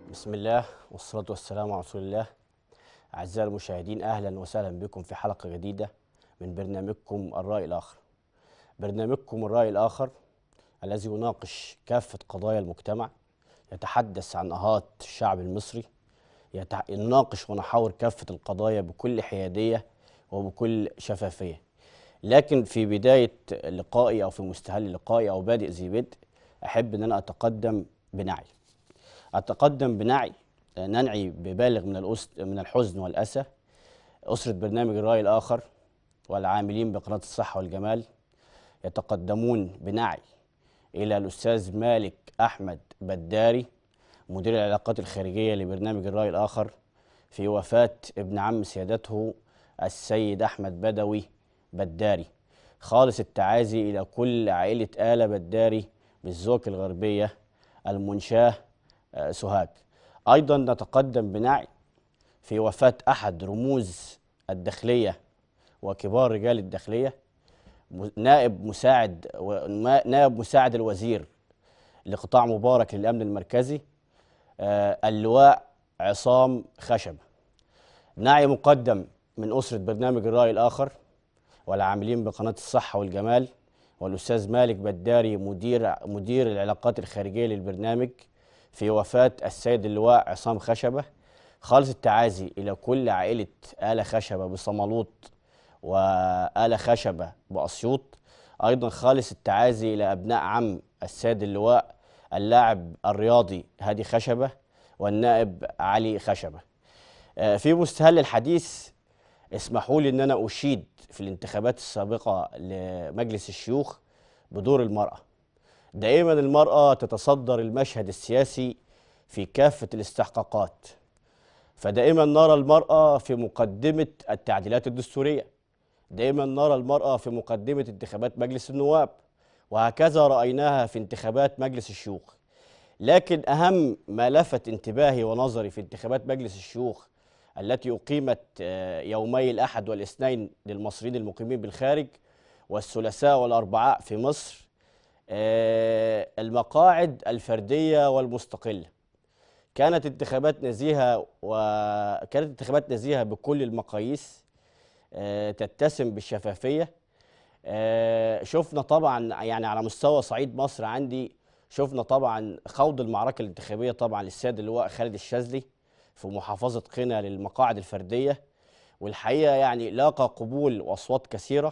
بسم الله والصلاة والسلام على رسول الله أعزائي المشاهدين أهلا وسهلا بكم في حلقة جديدة من برنامجكم الرأي الآخر برنامجكم الرأي الآخر الذي يناقش كافة قضايا المجتمع يتحدث عن آهات الشعب المصري يتع... يناقش ونحاور كافة القضايا بكل حيادية وبكل شفافية لكن في بداية لقائي أو في مستهل لقائي أو بادئ ذي بدء أحب أن أنا أتقدم بنعي أتقدم بنعي ننعي ببالغ من الأس... من الحزن والأسى أسرة برنامج الرأي الآخر والعاملين بقناة الصحة والجمال يتقدمون بنعي إلى الأستاذ مالك أحمد بداري مدير العلاقات الخارجية لبرنامج الرأي الآخر في وفاة ابن عم سيادته السيد أحمد بدوي بداري خالص التعازي إلى كل عائلة آل بداري بالزوك الغربية المنشاه آه، سوهاج أيضا نتقدم بنعي في وفاة أحد رموز الداخلية وكبار رجال الداخلية م- نائب مساعد و- ما- نائب مساعد الوزير لقطاع مبارك للأمن المركزي آه، اللواء عصام خشب نعي مقدم من أسرة برنامج الرأي الآخر والعاملين بقناة الصحة والجمال والأستاذ مالك بداري مدير مدير العلاقات الخارجية للبرنامج في وفاة السيد اللواء عصام خشبة خالص التعازي إلى كل عائلة آل خشبة بصمالوط وآل خشبة بأسيوط أيضا خالص التعازي إلى أبناء عم السيد اللواء اللاعب الرياضي هادي خشبة والنائب علي خشبة آه، في مستهل الحديث اسمحوا لي ان انا اشيد في الانتخابات السابقه لمجلس الشيوخ بدور المراه. دائما المراه تتصدر المشهد السياسي في كافه الاستحقاقات. فدائما نرى المراه في مقدمه التعديلات الدستوريه. دائما نرى المراه في مقدمه انتخابات مجلس النواب. وهكذا رايناها في انتخابات مجلس الشيوخ. لكن اهم ما لفت انتباهي ونظري في انتخابات مجلس الشيوخ التي أقيمت آه، يومي الأحد والاثنين للمصريين المقيمين بالخارج والثلاثاء والأربعاء في مصر آه، المقاعد الفردية والمستقلة كانت انتخابات نزيهة وكانت انتخابات نزيهة بكل المقاييس آه، تتسم بالشفافية آه، شفنا طبعا يعني على مستوى صعيد مصر عندي شفنا طبعا خوض المعركة الانتخابية طبعا للسيد اللواء خالد الشاذلي في محافظة قنا للمقاعد الفردية والحقيقة يعني لاقى قبول وأصوات كثيرة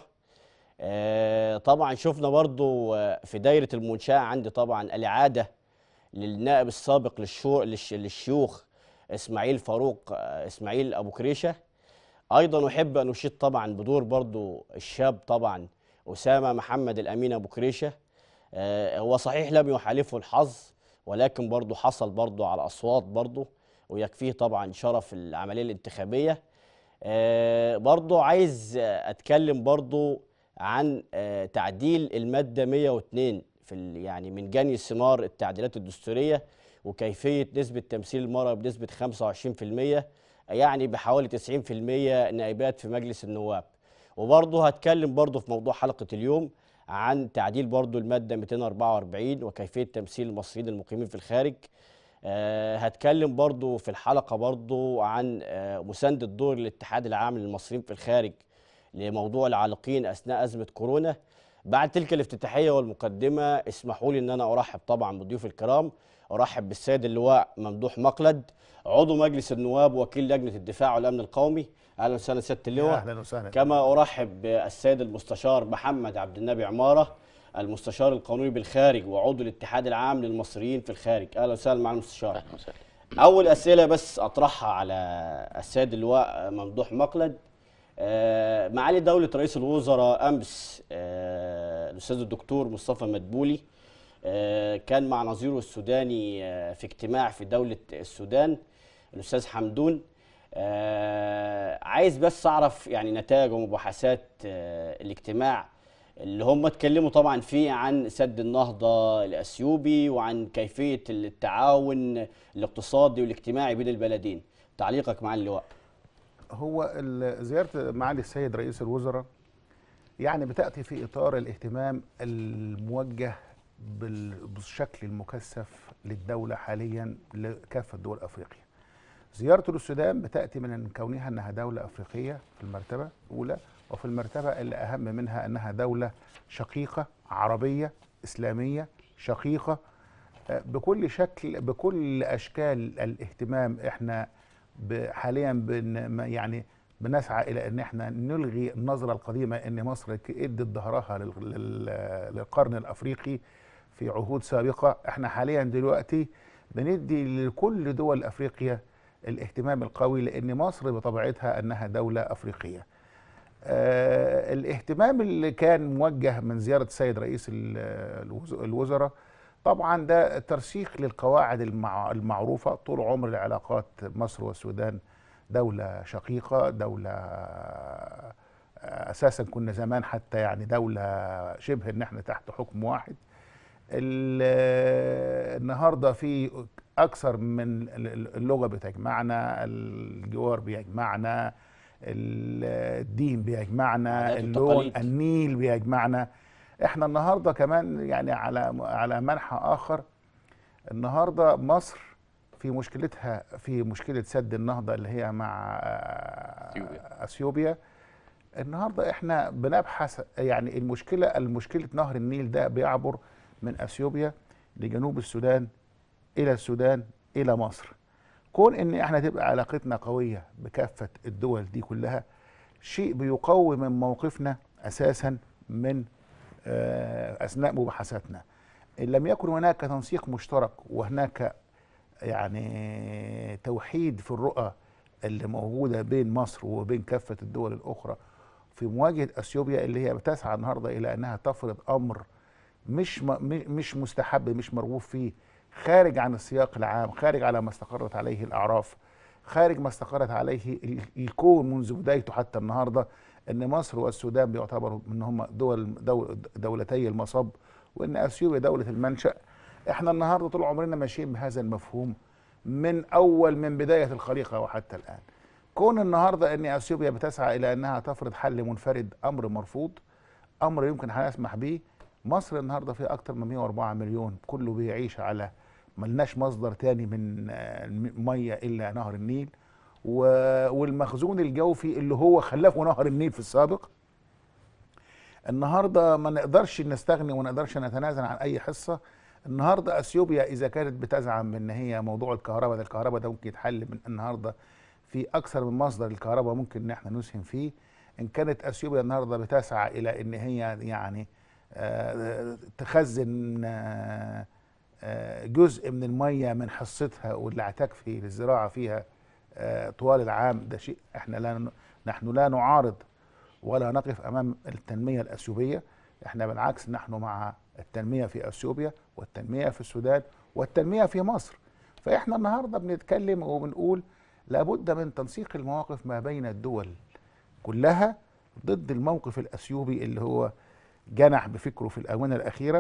آه، طبعا شفنا برضو آه، في دايرة المنشأة عندي طبعا الإعادة للنائب السابق للشو... للش... للشيوخ إسماعيل فاروق آه، إسماعيل أبو كريشة أيضا أحب أن أشيد طبعا بدور برضو الشاب طبعا أسامة محمد الأمين أبو كريشة آه، هو صحيح لم يحالفه الحظ ولكن برضو حصل برضو على أصوات برضو ويكفيه طبعا شرف العملية الانتخابية آه، برضو عايز آه، أتكلم برضو عن آه، تعديل المادة 102 في ال- يعني من جني ثمار التعديلات الدستورية وكيفية نسبة تمثيل المرأة بنسبة 25% يعني بحوالي 90% نائبات في مجلس النواب وبرضه هتكلم برضه في موضوع حلقة اليوم عن تعديل برضه المادة 244 وكيفية تمثيل المصريين المقيمين في الخارج آه، هتكلم برضو في الحلقة برضو عن آه، مساندة دور الاتحاد العام للمصريين في الخارج لموضوع العالقين أثناء أزمة كورونا بعد تلك الافتتاحية والمقدمة اسمحوا لي أن أنا أرحب طبعا بضيوف الكرام أرحب بالسيد اللواء ممدوح مقلد عضو مجلس النواب وكيل لجنة الدفاع والأمن القومي أهلا وسهلا سيادة اللواء اهلا وسهلا كما ارحب بالسيد المستشار محمد عبد النبي عماره المستشار القانوني بالخارج وعضو الاتحاد العام للمصريين في الخارج اهلا وسهلا مع المستشار اول اسئله بس اطرحها على السيد اللواء ممدوح مقلد آه، معالي دوله رئيس الوزراء امس آه، الاستاذ الدكتور مصطفى مدبولي آه، كان مع نظيره السوداني آه، في اجتماع في دوله السودان الاستاذ حمدون آه، عايز بس اعرف يعني نتائج ومباحثات آه، الاجتماع اللي هم اتكلموا طبعا فيه عن سد النهضه الاثيوبي وعن كيفيه التعاون الاقتصادي والاجتماعي بين البلدين تعليقك مع اللواء هو ال- زياره معالي السيد رئيس الوزراء يعني بتاتي في اطار الاهتمام الموجه بال- بالشكل المكثف للدوله حاليا لكافه دول افريقيا. زيارته للسودان بتاتي من كونها انها دوله افريقيه في المرتبه الاولى وفي المرتبه اللي اهم منها انها دوله شقيقه عربيه اسلاميه شقيقه آه، بكل شكل بكل اشكال الاهتمام احنا ب- حاليا بن ما- يعني بنسعى الى ان احنا نلغي النظره القديمه ان مصر ك- ادت ظهرها لل- لل- للقرن الافريقي في عهود سابقه احنا حاليا دلوقتي بندي لكل دول افريقيا الاهتمام القوي لان مصر بطبيعتها انها دوله افريقيه آه الاهتمام اللي كان موجه من زياره السيد رئيس ال- الوز- الوزراء طبعا ده ترسيخ للقواعد المع- المعروفه طول عمر العلاقات مصر والسودان دوله شقيقه دوله آه، اساسا كنا زمان حتى يعني دوله شبه ان احنا تحت حكم واحد ال- النهارده في اكثر من اللغه بتجمعنا الجوار بيجمعنا ال- الدين بيجمعنا عادات اللون وتقاليد. النيل بيجمعنا احنا النهارده كمان يعني على على منحى اخر النهارده مصر في مشكلتها في مشكله سد النهضه اللي هي مع آه، أثيوبيا. اثيوبيا النهارده احنا بنبحث يعني المشكله المشكله نهر النيل ده بيعبر من اثيوبيا لجنوب السودان الى السودان الى مصر كون ان احنا تبقى علاقتنا قويه بكافه الدول دي كلها شيء بيقوي من موقفنا اساسا من آه، اثناء مباحثاتنا ان لم يكن هناك تنسيق مشترك وهناك يعني توحيد في الرؤى اللي موجوده بين مصر وبين كافه الدول الاخرى في مواجهه اثيوبيا اللي هي بتسعى النهارده الى انها تفرض امر مش م- م- مش مستحب مش مرغوب فيه خارج عن السياق العام خارج على ما استقرت عليه الاعراف خارج ما استقرت عليه ال- الكون منذ بدايته حتى النهارده ان مصر والسودان بيعتبروا ان هم دول دول دولتي المصب وان اثيوبيا دوله المنشا احنا النهارده طول عمرنا ماشيين بهذا المفهوم من اول من بدايه الخليقه وحتى الان كون النهارده ان اثيوبيا بتسعى الى انها تفرض حل منفرد امر مرفوض امر يمكن هنسمح به مصر النهارده فيها اكتر من 104 مليون كله بيعيش على ملناش مصدر تاني من آه، الميه الا نهر النيل و- والمخزون الجوفي اللي هو خلفه نهر النيل في السابق النهارده ما نقدرش نستغني وما نقدرش نتنازل عن اي حصه النهارده اثيوبيا اذا كانت بتزعم ان هي موضوع الكهرباء ده الكهرباء ده ممكن يتحل من النهارده في اكثر من مصدر الكهرباء ممكن ان احنا نسهم فيه ان كانت اثيوبيا النهارده بتسعى الى ان هي يعني آه، تخزن آه، آه، جزء من الميه من حصتها واللي هتكفي للزراعه فيها آه، طوال العام ده شيء احنا لا ن- نحن لا نعارض ولا نقف امام التنميه الاثيوبيه احنا بالعكس نحن مع التنميه في اثيوبيا والتنميه في السودان والتنميه في مصر فاحنا النهارده بنتكلم وبنقول لابد من تنسيق المواقف ما بين الدول كلها ضد الموقف الاثيوبي اللي هو جنح بفكره في الاونه الاخيره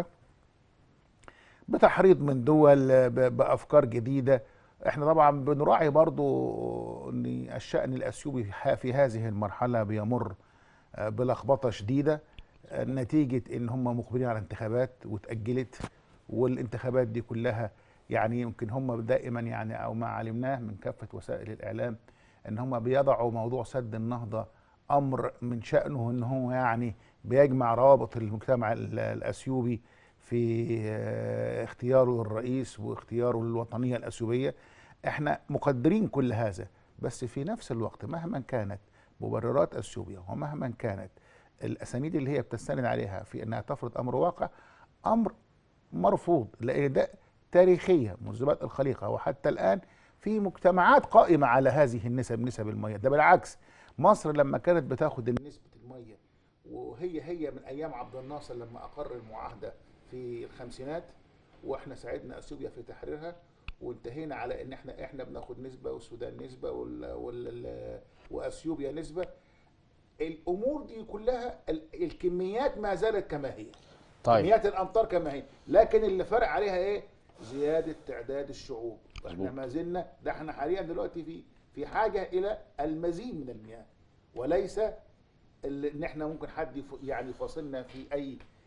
بتحريض من دول ب- بافكار جديده احنا طبعا بنراعي برضو ان الشان الاثيوبي في ح- في هذه المرحله بيمر آه، بلخبطه شديده آه، نتيجه ان هم مقبلين على انتخابات واتاجلت والانتخابات دي كلها يعني يمكن هم دائما يعني او ما علمناه من كافه وسائل الاعلام ان هم بيضعوا موضوع سد النهضه امر من شانه ان هو يعني بيجمع روابط المجتمع ال- الاثيوبي في آه، اختياره للرئيس واختياره للوطنيه الاثيوبيه احنا مقدرين كل هذا بس في نفس الوقت مهما كانت مبررات اثيوبيا ومهما كانت الاسانيد اللي هي بتستند عليها في انها تفرض امر واقع امر مرفوض لان ده تاريخيا منذ بدء الخليقه وحتى الان في مجتمعات قائمه على هذه النسب نسب الميه ده بالعكس مصر لما كانت بتاخد نسبه الميه وهي هي من ايام عبد الناصر لما اقر المعاهده في الخمسينات واحنا ساعدنا اثيوبيا في تحريرها وانتهينا على ان احنا احنا بناخد نسبه والسودان نسبه وال وال واثيوبيا نسبه الامور دي كلها ال- الكميات ما زالت كما هي طيب كميات الامطار كما هي لكن اللي فرق عليها ايه زياده تعداد الشعوب احنا مظبوط. ما زلنا ده احنا حاليا دلوقتي في في حاجه الى المزيد من المياه وليس ال- ان احنا ممكن حد يف- يعني يفاصلنا في اي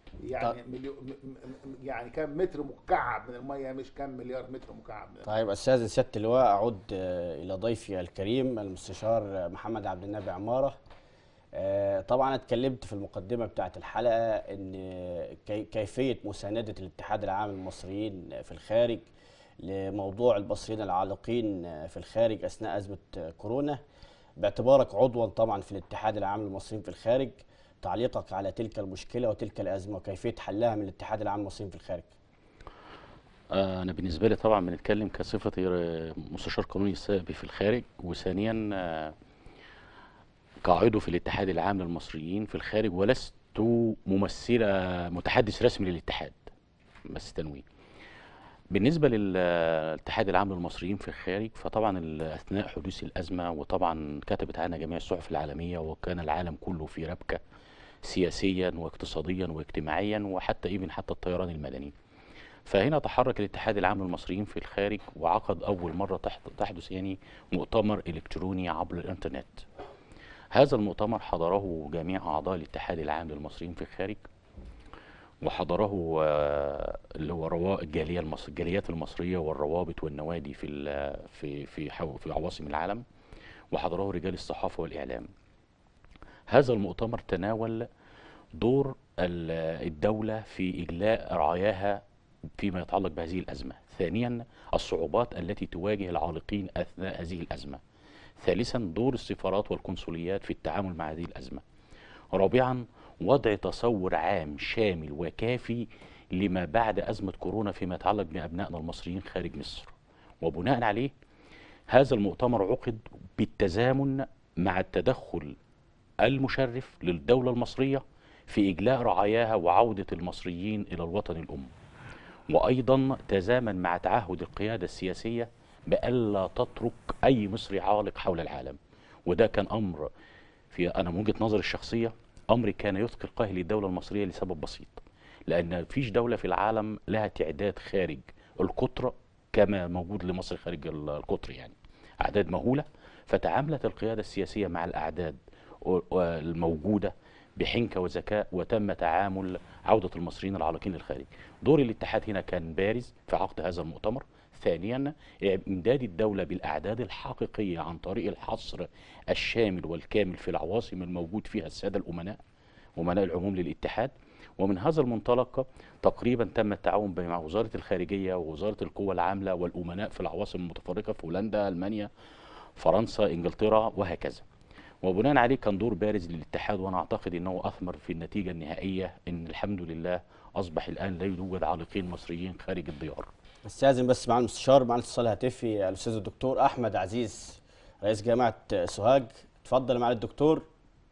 يعني مليو م- م- م- يعني كم متر مكعب من الميه مش كم مليار متر مكعب من المية. طيب استاذ سياده اللواء اعود آه، الى ضيفي الكريم المستشار آه، محمد عبد النبي عماره آه، طبعا اتكلمت في المقدمه بتاعه الحلقه ان كي- كيفيه مسانده الاتحاد العام للمصريين في الخارج لموضوع المصريين العالقين في الخارج اثناء ازمه كورونا باعتبارك عضوا طبعا في الاتحاد العام للمصريين في الخارج تعليقك على تلك المشكله وتلك الازمه وكيفيه حلها من الاتحاد العام للمصريين في الخارج آه، أنا بالنسبة لي طبعا بنتكلم كصفتي ر- مستشار قانوني سابق في الخارج وثانيا آه، كعضو في الاتحاد العام للمصريين في الخارج ولست ممثلة متحدث رسمي للاتحاد بس تنويه بالنسبة للاتحاد العام للمصريين في الخارج فطبعا ال- أثناء حدوث الأزمة وطبعا كتبت عنها جميع الصحف العالمية وكان العالم كله في ربكة سياسيا واقتصاديا واجتماعيا وحتى إيفن حتى الطيران المدني فهنا تحرك الاتحاد العام للمصريين في الخارج وعقد أول مرة تحت- تحدث يعني مؤتمر إلكتروني عبر الإنترنت هذا المؤتمر حضره جميع أعضاء الاتحاد العام للمصريين في الخارج وحضره آه، اللي هو روا- الجالية المصر الجاليات المصرية والروابط والنوادي في ال- في في حو- في عواصم العالم وحضره رجال الصحافة والإعلام هذا المؤتمر تناول دور ال- الدولة في إجلاء رعاياها فيما يتعلق بهذه الأزمة ثانيا الصعوبات التي تواجه العالقين أثناء هذه الأزمة ثالثا دور السفارات والقنصليات في التعامل مع هذه الأزمة رابعا وضع تصور عام شامل وكافي لما بعد أزمة كورونا فيما يتعلق بأبنائنا المصريين خارج مصر وبناء عليه هذا المؤتمر عقد بالتزامن مع التدخل المشرف للدولة المصرية في إجلاء رعاياها وعودة المصريين إلى الوطن الأم وأيضا تزامن مع تعهد القيادة السياسية بألا تترك أي مصري عالق حول العالم وده كان أمر في أنا من وجهة نظري الشخصية أمر كان يثقل قاهل الدولة المصرية لسبب بسيط لأن مفيش دولة في العالم لها تعداد خارج القطر كما موجود لمصر خارج ال- القطر يعني أعداد مهولة فتعاملت القيادة السياسية مع الأعداد و- الموجودة بحنكة وذكاء وتم تعامل عودة المصريين العالقين للخارج دور الاتحاد هنا كان بارز في عقد هذا المؤتمر ثانيا امداد الدولة بالأعداد الحقيقية عن طريق الحصر الشامل والكامل في العواصم الموجود فيها السادة الأمناء أمناء العموم للاتحاد ومن هذا المنطلق تقريبا تم التعاون مع وزارة الخارجية ووزارة القوى العاملة والأمناء في العواصم المتفرقة في هولندا ألمانيا فرنسا إنجلترا وهكذا وبناء عليه كان دور بارز للاتحاد وانا اعتقد انه اثمر في النتيجه النهائيه ان الحمد لله اصبح الان لا يوجد عالقين مصريين خارج الديار. استاذن بس مع المستشار مع الاتصال الهاتفي الاستاذ الدكتور احمد عزيز رئيس جامعه سوهاج اتفضل مع الدكتور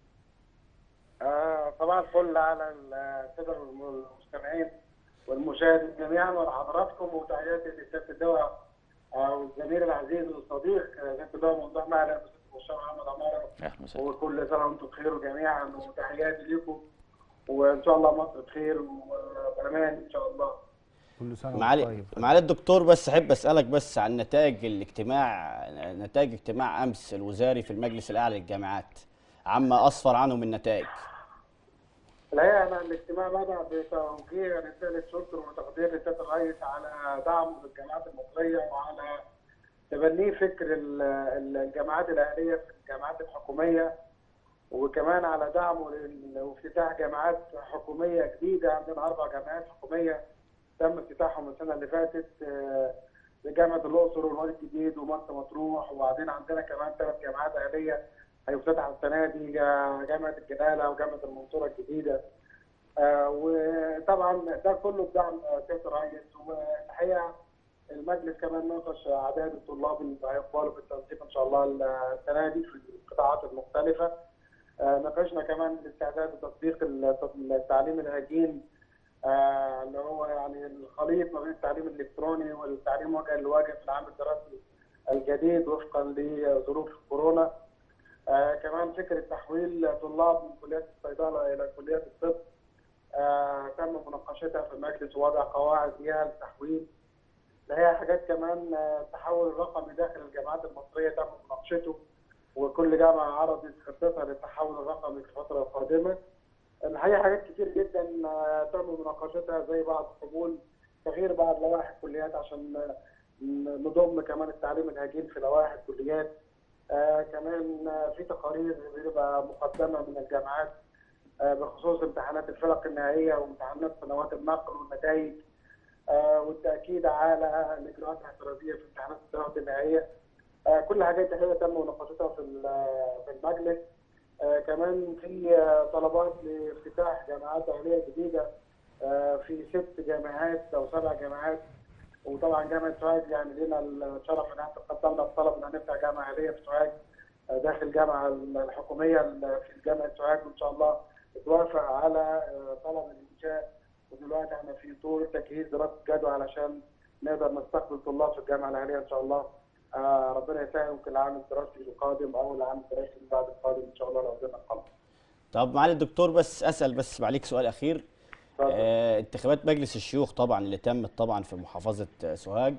آه، طبعا الفل على الساده المستمعين والمشاهدين جميعا ولحضراتكم وتحياتي لسياده الدواء آه، والزميل العزيز والصديق آه، سياده الدواء موضوع معنا الاستاذ المستشار محمد عماره اهلا وسهلا. وكل سنه وانتم بخير جميعا وتحياتي لكم وان شاء الله مصر بخير وامان ان شاء الله كل سنه وانت معالي طيب معالي الدكتور بس احب اسالك بس عن نتائج الاجتماع نتائج اجتماع امس الوزاري في المجلس الاعلى للجامعات عما اسفر عنه من نتائج الحقيقه انا الاجتماع بدا بتوجيه رساله شكر وتقدير لسياده الرئيس على دعمه للجامعات المصريه وعلى تبنيه فكر ال- ال- الجامعات الاهليه في الجامعات الحكوميه وكمان على دعمه لل- وافتتاح جامعات حكوميه جديده عندنا اربع جامعات حكوميه تم افتتاحهم السنه اللي فاتت آه، لجامعه الاقصر والوادي الجديد ومرسى مطروح وبعدين عندنا كمان ثلاث جامعات اهليه هيفتتحوا السنه دي جا- جامعه الجلاله وجامعه المنصوره الجديده آه، وطبعا ده كله بدعم آه، سياده الرئيس والحقيقه المجلس كمان ناقش اعداد الطلاب اللي هيقبلوا في التنسيق ان شاء الله السنه دي في القطاعات المختلفه آه، ناقشنا كمان الاستعداد لتطبيق التعليم الهجين آه، اللي هو يعني الخليط ما بين التعليم الالكتروني والتعليم وجها لوجه في العام الدراسي الجديد وفقا لظروف كورونا آه، كمان فكره تحويل طلاب من كليات الصيدله الى كليات الطب آه، تم مناقشتها في المجلس ووضع قواعد ليها للتحويل اللي هي حاجات كمان آه، التحول الرقمي داخل الجامعات المصريه تم مناقشته وكل جامعه عرضت خطتها للتحول الرقمي في الفتره القادمه الحقيقه حاجات كتير جدا آه، تم مناقشتها زي بعض القبول تغيير بعض لوائح الكليات عشان آه، نضم كمان التعليم الهجين في لوائح الكليات آه، كمان آه، في تقارير بتبقى مقدمه من الجامعات آه، بخصوص امتحانات الفرق النهائيه وامتحانات سنوات النقل والنتائج آه، والتاكيد على الاجراءات الاحترازيه في امتحانات السنوات النهائيه آه، كل حاجات هي تم مناقشتها في ال- في المجلس آه، كمان في آه، طلبات لافتتاح جامعات اهليه جديده آه، في ست جامعات او سبع جامعات وطبعا جامعه سوهاج يعني لنا الشرف ان احنا قدمنا الطلب ان نفتح جامعه اهليه في سوهاج آه، داخل الجامعه الحكوميه في جامعه سوهاج وان شاء الله توافق على آه، طلب الانشاء ودلوقتي احنا في طور تجهيز دراسه جدوى علشان نقدر نستقبل طلاب في الجامعه الاهليه ان شاء الله آه ربنا يسهل ممكن العام الدراسي القادم او العام الدراسي اللي بعد القادم ان شاء الله لو قدرنا نخلص. طب معالي الدكتور بس اسال بس معليك سؤال اخير اتفضل. آه انتخابات مجلس الشيوخ طبعا اللي تمت طبعا في محافظه آه، سوهاج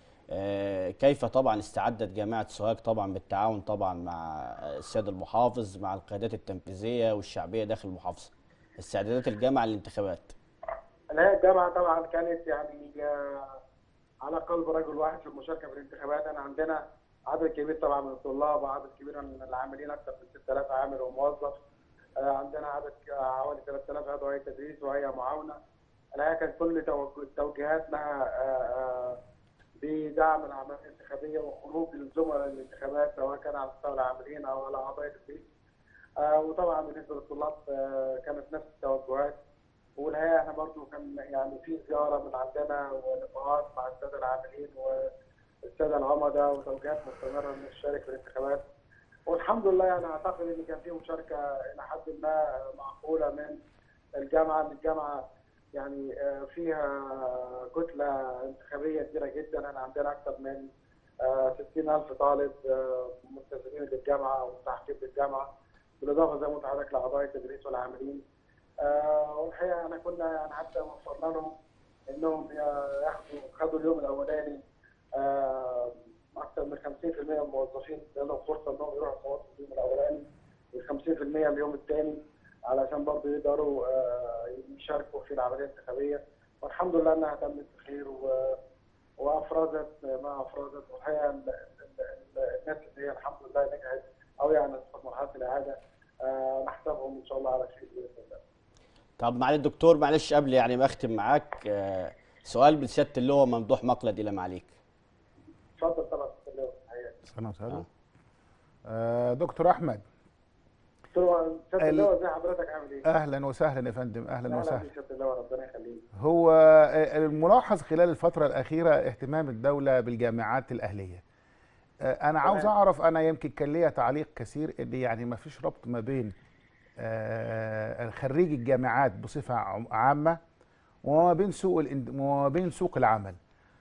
آه كيف طبعا استعدت جامعه سوهاج طبعا بالتعاون طبعا مع آه، السيد المحافظ مع القيادات التنفيذيه والشعبيه داخل المحافظه استعدادات الجامعه للانتخابات الحقيقه الجامعه طبعا كانت يعني آه، على قلب رجل واحد في المشاركه في الانتخابات انا عندنا عدد كبير طبعا من الطلاب وعدد كبير من العاملين اكثر من 6000 عامل وموظف آه، عندنا عدد ك- حوالي 3000 عضو هيئه تدريس وهيئه معاونه الحقيقه كانت كل توج- توجيهاتنا آه، آه، بدعم العمليه الانتخابيه وخروج الزملاء للانتخابات سواء كان على مستوى العاملين او على اعضاء التدريس آه، وطبعا بالنسبه للطلاب آه، كانت نفس التوجهات والحقيقه احنا برضو كان يعني في زياره من عندنا ولقاءات مع الساده العاملين والساده العمداء وتوجيهات مستمره ان نشارك في الانتخابات والحمد لله يعني اعتقد ان كان في مشاركه الى حد ما معقوله من الجامعه ان الجامعه يعني آه، فيها كتله انتخابيه كبيره جدا احنا عندنا اكثر من آه، 60000 طالب آه، منتسبين للجامعه ومستحقين للجامعه بالاضافه زي ما قلت لحضرتك لاعضاء التدريس والعاملين آه، والحقيقه انا كنا يعني حتى وفرنا لهم انهم ياخدوا خدوا اليوم الاولاني آه، اكثر من 50% من الموظفين لهم فرصه انهم يروحوا يصوتوا اليوم الاولاني وال 50% اليوم الثاني علشان برضه يقدروا آه، يشاركوا في العمليه الانتخابيه والحمد لله انها تمت بخير و- وافرزت ما افرزت والحقيقه ال- ال- ال- الناس اللي هي الحمد لله نجحت او يعني في مرحله الاعاده آه، نحسبهم ان شاء الله على خير باذن الله. طب معالي الدكتور معلش قبل يعني ما اختم معاك آه سؤال من سياده اللواء ممدوح مقلد الى معاليك اتفضل طبعا الحقيقة. سنة وسهلا آه. آه دكتور احمد سيادة ال- اللواء ازي حضرتك عامل ايه؟ اهلا وسهلا يا فندم اهلا اهلا وسهلا بيك سيادة اللواء ربنا يخليك. هو آه، الملاحظ خلال الفترة الأخيرة اهتمام الدولة بالجامعات الأهلية آه، أنا عاوز تمام. أعرف أنا يمكن كان ليا تعليق كثير إن يعني ما فيش ربط ما بين آه، خريج الجامعات بصفة عم- عامة وما بين سوق الإن- وما بين سوق العمل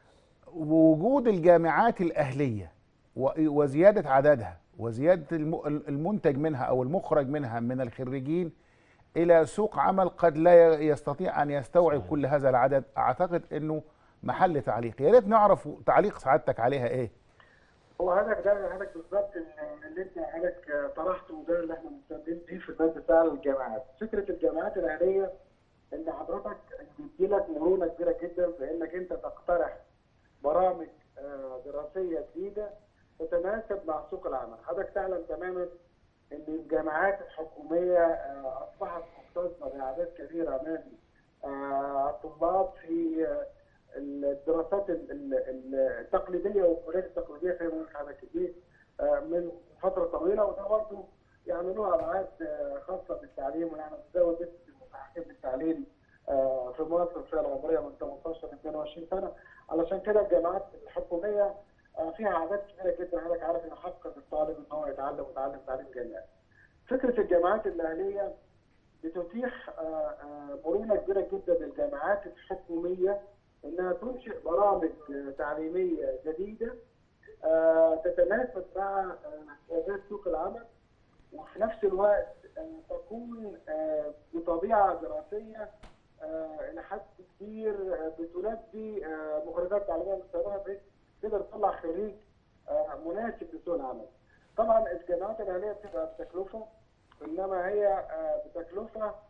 وجود الجامعات الأهلية و- وزيادة عددها وزيادة الم- المنتج منها أو المخرج منها من الخريجين الى سوق عمل قد لا يستطيع ان يستوعب صحيح. كل هذا العدد اعتقد انه محل تعليق يا ريت نعرف تعليق سعادتك عليها ايه هو هدف ده هدف بالظبط ال- اللي انت حضرتك طرحته وده اللي احنا مهتمين بيه في البند بتاع الجامعات. فكره الجامعات الاهليه ان حضرتك بيدي لك مرونه كبيره جدا في انك انت تقترح برامج آه، دراسيه جديده تتناسب مع سوق العمل. حضرتك تعلم تماما ان الجامعات الحكوميه آه، اصبحت مختصه باعداد كبيره من آه، الطلاب في آه، الدراسات ال- ال- ال- التقليديه والكليات التقليديه زي ما قلت حضرتك دي آه، من فتره طويله وده برضه يعني له ابعاد آه، خاصه بالتعليم ونحن بنزود نسبه المستحقين بالتعليم آه، في مصر الفئه العمريه من 18 ل 22 سنه علشان كده الجامعات الحكوميه آه، فيها اعداد كبيره جدا حضرتك عارف ان حق الطالب ان هو يتعلم ويتعلم تعليم جامعي. فكره الجامعات الاهليه بتتيح آه، آه، مرونه كبيره جدا للجامعات الحكوميه انها تنشئ برامج آه، تعليميه جديده آه، تتناسب مع آه، احتياجات سوق العمل وفي نفس الوقت آه، تكون آه، بطبيعه دراسيه آه، الى حد كبير آه، بتلبي آه، مخرجات تعليميه مستوى بحيث تقدر تطلع خريج آه، مناسب لسوق العمل. طبعا الجامعات الاهليه بتبقى بتكلفه انما هي آه، بتكلفه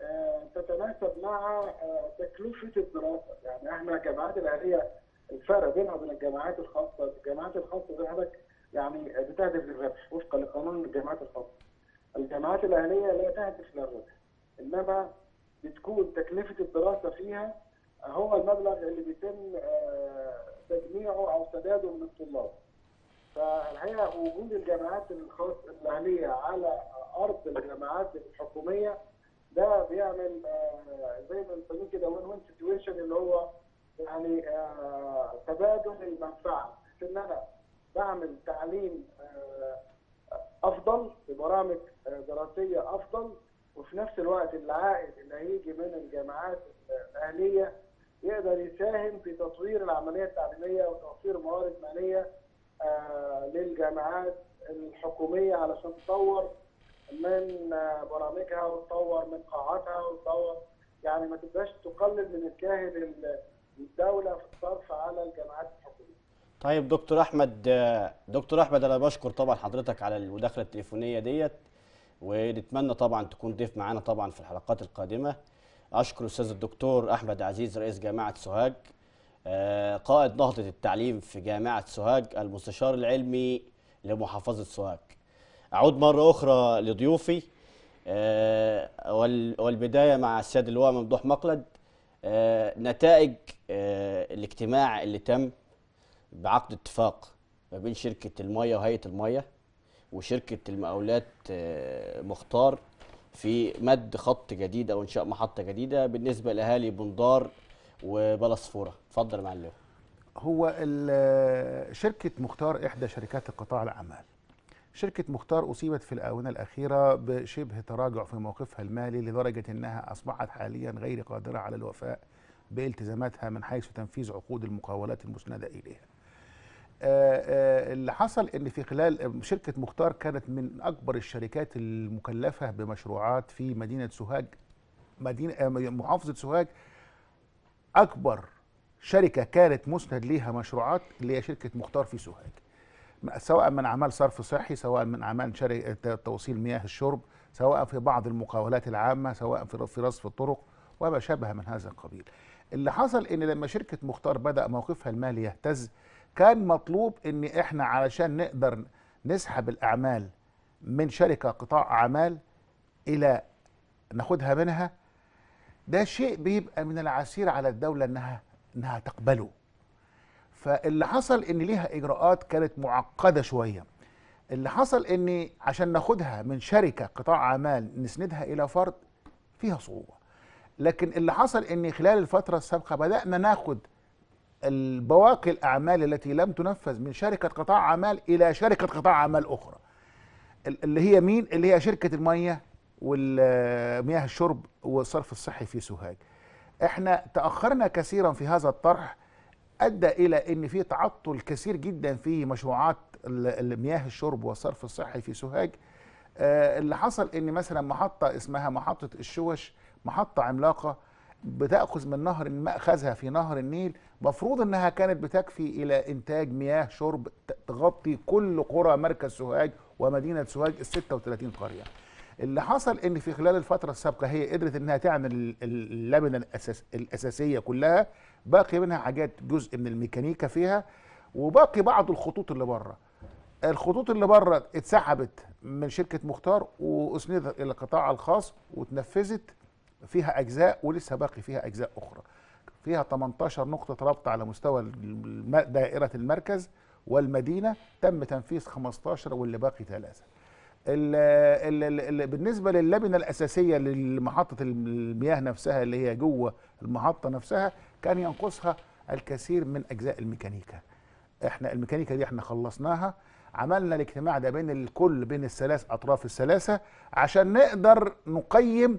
آه، تتناسب مع آه، تكلفه الدراسه، يعني احنا الجامعات الاهليه الفرق بينها وبين الجامعات الخاصه، الجامعات الخاصه زي حضرتك يعني بتهدف للربح وفقا لقانون الجامعات الخاصه. الجامعات الاهليه لا تهدف للربح، انما بتكون تكلفه الدراسه فيها هو المبلغ اللي بيتم آه، تجميعه او سداده من الطلاب. فالحقيقه وجود الجامعات الخاص الاهليه على ارض الجامعات الحكوميه ده بيعمل آه، زي ما بنسميه كده وين وين سيتويشن اللي هو يعني آه، تبادل المنفعه في ان انا بعمل تعليم آه، افضل ببرامج آه، دراسيه افضل وفي نفس الوقت العائد اللي هيجي من الجامعات الاهليه يقدر يساهم في تطوير العمليه التعليميه وتوفير موارد ماليه آه، للجامعات الحكوميه علشان تطور من آه، برامجها وتطور من قاعاتها وتطور يعني ما تبقاش تقلل من الجاهد ال- الدوله في الصرف على الجامعات الحكوميه. طيب دكتور احمد آه، دكتور احمد انا بشكر طبعا حضرتك على المداخله التليفونيه ديت ونتمنى طبعا تكون ضيف معانا طبعا في الحلقات القادمه اشكر الاستاذ الدكتور احمد عزيز رئيس جامعه سوهاج آه، قائد نهضه التعليم في جامعه سوهاج المستشار العلمي لمحافظه سوهاج اعود مره اخرى لضيوفي آه، وال- والبدايه مع السيد اللواء ممدوح مقلد آه، نتائج آه، الاجتماع اللي تم بعقد اتفاق ما بين شركة المية وهيئة المية وشركة المقاولات آه، مختار في مد خط جديد أو إنشاء محطة جديدة بالنسبة لأهالي بندار وبلصفورة اتفضل يا معلم هو ال- شركة مختار إحدى شركات القطاع الأعمال شركة مختار أصيبت في الآونة الأخيرة بشبه تراجع في موقفها المالي لدرجة أنها أصبحت حاليا غير قادرة على الوفاء بالتزاماتها من حيث تنفيذ عقود المقاولات المسندة إليها آه، آه، اللي حصل ان في خلال شركه مختار كانت من اكبر الشركات المكلفه بمشروعات في مدينه سوهاج مدينه آه، محافظه سوهاج اكبر شركه كانت مسند ليها مشروعات اللي هي شركه مختار في سوهاج م- سواء من اعمال صرف صحي سواء من اعمال شركه توصيل مياه الشرب سواء في بعض المقاولات العامه سواء في في رصف الطرق وما شابه من هذا القبيل اللي حصل ان لما شركه مختار بدا موقفها المالي يهتز كان مطلوب ان احنا علشان نقدر نسحب الاعمال من شركه قطاع اعمال الى ناخدها منها ده شيء بيبقى من العسير على الدوله انها انها تقبله فاللي حصل ان ليها اجراءات كانت معقده شويه اللي حصل ان عشان ناخدها من شركه قطاع اعمال نسندها الى فرد فيها صعوبه لكن اللي حصل ان خلال الفتره السابقه بدانا ناخد البواقي الاعمال التي لم تنفذ من شركه قطاع اعمال الى شركه قطاع اعمال اخرى ال- اللي هي مين اللي هي شركه الميه والمياه الشرب والصرف الصحي في سوهاج احنا تاخرنا كثيرا في هذا الطرح ادى الى ان في تعطل كثير جدا في مشروعات ال- المياه الشرب والصرف الصحي في سوهاج آه، اللي حصل ان مثلا محطه اسمها محطه الشوش محطه عملاقه بتاخذ من نهر ماخذها في نهر النيل مفروض انها كانت بتكفي الى انتاج مياه شرب ت- تغطي كل قرى مركز سوهاج ومدينه سوهاج ال 36 قريه اللي حصل ان في خلال الفتره السابقه هي قدرت انها تعمل ال- ال- اللبنه الأساس الاساسيه كلها باقي منها حاجات جزء من الميكانيكا فيها وباقي بعض الخطوط اللي بره الخطوط اللي بره اتسحبت من شركه مختار واسندت الى القطاع الخاص واتنفذت فيها اجزاء ولسه باقي فيها اجزاء اخرى فيها 18 نقطه ربط على مستوى الم- دائره المركز والمدينه تم تنفيذ 15 واللي باقي ثلاثه ال ال ال بالنسبه للبنه الاساسيه لمحطه المياه نفسها اللي هي جوه المحطه نفسها كان ينقصها الكثير من اجزاء الميكانيكا احنا الميكانيكا دي احنا خلصناها عملنا الاجتماع ده بين الكل بين الثلاث اطراف الثلاثه عشان نقدر نقيم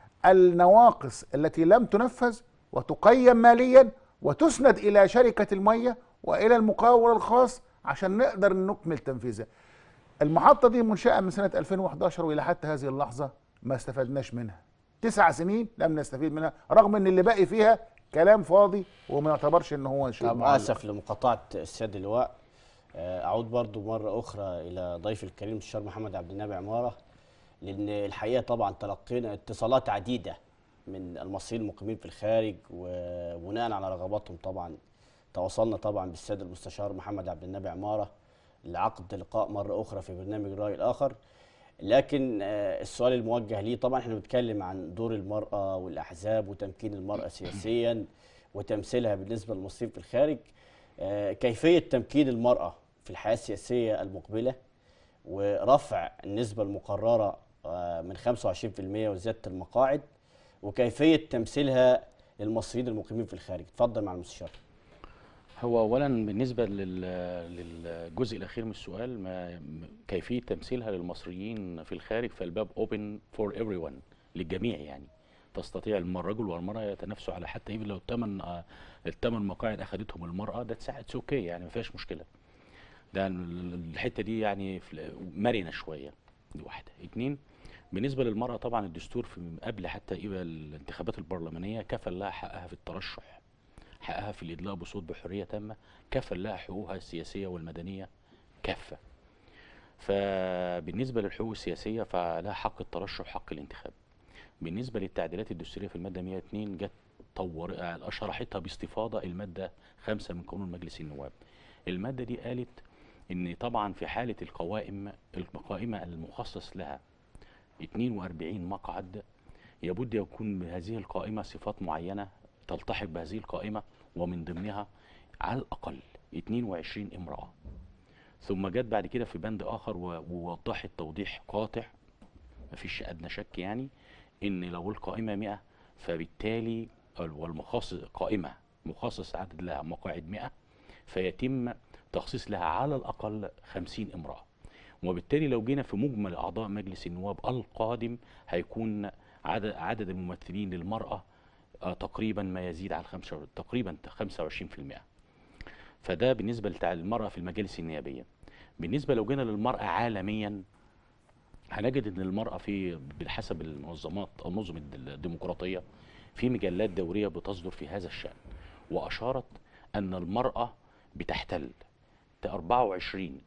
النواقص التي لم تنفذ وتقيم ماليا وتسند الى شركه الميه والى المقاول الخاص عشان نقدر نكمل تنفيذها. المحطه دي منشاه من سنه 2011 والى حتى هذه اللحظه ما استفدناش منها. تسع سنين لم نستفيد منها رغم ان اللي باقي فيها كلام فاضي وما يعتبرش ان هو شيء طب معلق. اسف لمقاطعه السيد اللواء آه، اعود برضو مره اخرى الى ضيف الكريم الشيخ محمد عبد النبي عماره لان الحقيقه طبعا تلقينا اتصالات عديده من المصريين المقيمين في الخارج وبناء على رغباتهم طبعا تواصلنا طبعا بالسيد المستشار محمد عبد النبي عماره لعقد لقاء مره اخرى في برنامج الراي الاخر لكن آه، السؤال الموجه ليه طبعا احنا بنتكلم عن دور المراه والاحزاب وتمكين المراه سياسيا وتمثيلها بالنسبه للمصريين في الخارج آه، كيفيه تمكين المراه في الحياه السياسيه المقبله ورفع النسبه المقرره آه، من 25% وزياده المقاعد وكيفيه تمثيلها للمصريين المقيمين في الخارج اتفضل مع المستشار هو اولا بالنسبه لل- للجزء الاخير من السؤال ما م- كيفيه تمثيلها للمصريين في الخارج فالباب اوبن فور ايفري ون للجميع يعني تستطيع الم- الرجل والمراه يتنافسوا على حتى ايفن لو الثمان الثمان مقاعد اخذتهم المراه ده اتس اوكي يعني ما فيهاش مشكله ده ال- الحته دي يعني في- مرنه شويه دي واحده اتنين بالنسبه للمراه طبعا الدستور في قبل حتى يبقى الانتخابات البرلمانيه كفل لها حقها في الترشح حقها في الإدلاء بصوت بحرية تامة كفل لها حقوقها السياسية والمدنية كافة فبالنسبة للحقوق السياسية فلها حق الترشح وحق الانتخاب بالنسبة للتعديلات الدستورية في المادة 102 جت طور آه، شرحتها باستفاضة المادة 5 من قانون مجلس النواب المادة دي قالت ان طبعا في حالة القوائم القائمة المخصص لها 42 مقعد يبد يكون بهذه القائمة صفات معينة تلتحق بهذه القائمة ومن ضمنها على الأقل 22 امرأة ثم جت بعد كده في بند آخر و- ووضحت توضيح قاطع مفيش أدنى شك يعني إن لو القائمة 100 فبالتالي ال- والمخصص قائمة مخصص عدد لها مقاعد 100 فيتم تخصيص لها على الأقل 50 امرأة وبالتالي لو جينا في مجمل أعضاء مجلس النواب القادم هيكون عدد عدد الممثلين للمرأة آه، تقريبا ما يزيد على خمسة تقريبا 25% فده بالنسبة لتع- للمرأة في المجالس النيابية بالنسبة لو جينا للمرأة عالميا هنجد ان المرأة في بحسب المنظمات النظم الد- الديمقراطية في مجلات دورية بتصدر في هذا الشأن وأشارت أن المرأة بتحتل 24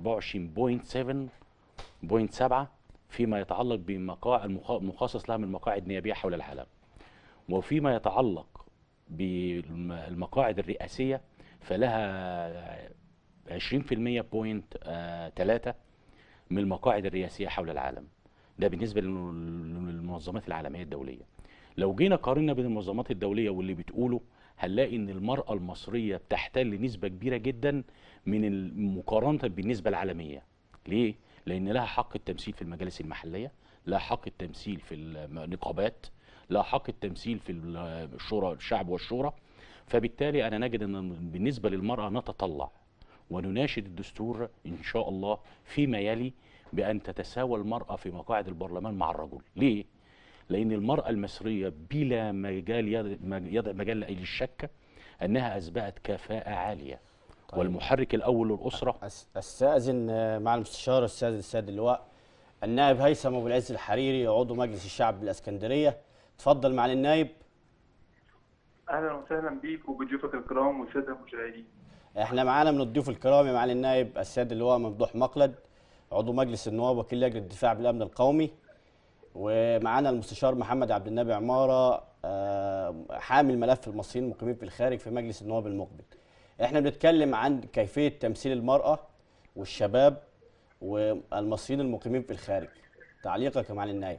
24.7 فيما يتعلق بمقاعد المخصص لها من مقاعد نيابية حول العالم وفيما يتعلق بالمقاعد الرئاسية فلها 20% بوينت آه، تلاتة من المقاعد الرئاسية حول العالم ده بالنسبة للم- للمنظمات العالمية الدولية لو جينا قارنا بين المنظمات الدولية واللي بتقوله هنلاقي ان المرأة المصرية بتحتل نسبة كبيرة جدا من المقارنة بالنسبة العالمية ليه؟ لأن لها حق التمثيل في المجالس المحلية لها حق التمثيل في النقابات لها حق التمثيل في الشورى الشعب والشورى فبالتالي أنا نجد أن بالنسبة للمرأة نتطلع ونناشد الدستور إن شاء الله فيما يلي بأن تتساوى المرأة في مقاعد البرلمان مع الرجل ليه؟ لأن المرأة المصرية بلا مجال يض- يضع مجال لأي الشك أنها أثبتت كفاءة عالية طيب. والمحرك الأول للأسرة أس- استاذن آه، مع المستشار الاستاذ السيد اللواء النائب هيثم ابو العز الحريري عضو مجلس الشعب بالاسكندريه اتفضل مع النائب اهلا وسهلا بيك وبضيوفك الكرام والساده المشاهدين احنا معانا من الضيوف الكرام مع النائب السيد اللواء ممدوح مقلد عضو مجلس النواب وكيل لجنه الدفاع بالامن القومي ومعانا المستشار محمد عبد النبي عماره آه، حامل ملف المصريين المقيمين في الخارج في مجلس النواب المقبل احنا بنتكلم عن كيفيه تمثيل المراه والشباب والمصريين المقيمين في الخارج تعليقك يا معالي النائب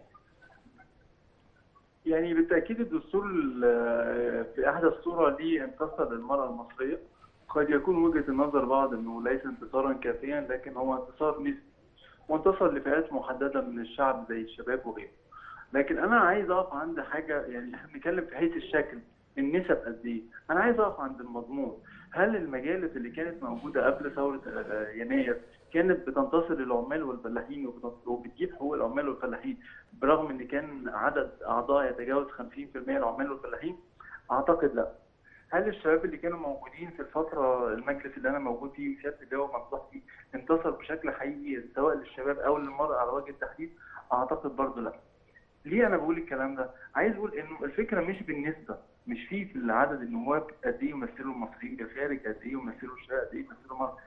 يعني بالتاكيد الدستور ال- في احدث صوره ليه انتصر للمراه المصريه قد يكون وجهه النظر بعض انه ليس انتصارا كافيا لكن هو انتصار نسبي وانتصر لفئات محدده من الشعب زي الشباب وغيره لكن انا عايز اقف عند حاجه يعني احنا بنتكلم في حيث الشكل النسب قد ايه انا عايز اقف عند المضمون هل المجالس اللي كانت موجوده قبل ثوره آه، يناير كانت بتنتصر للعمال والفلاحين وبتنتصر- وبتجيب حقوق العمال والفلاحين برغم ان كان عدد اعضاء يتجاوز 50% العمال والفلاحين اعتقد لا هل الشباب اللي كانوا موجودين في الفتره المجلس اللي انا موجود فيه وسياده اللواء ممدوح فيه انتصر بشكل حقيقي سواء للشباب او للمراه على وجه التحديد اعتقد برضه لا ليه انا بقول الكلام ده عايز اقول انه الفكره مش بالنسبه مش في في عدد النواب قد ايه يمثلوا المصريين بالخارج قد ايه يمثلوا الشباب قد ايه يمثلوا مصر الفكره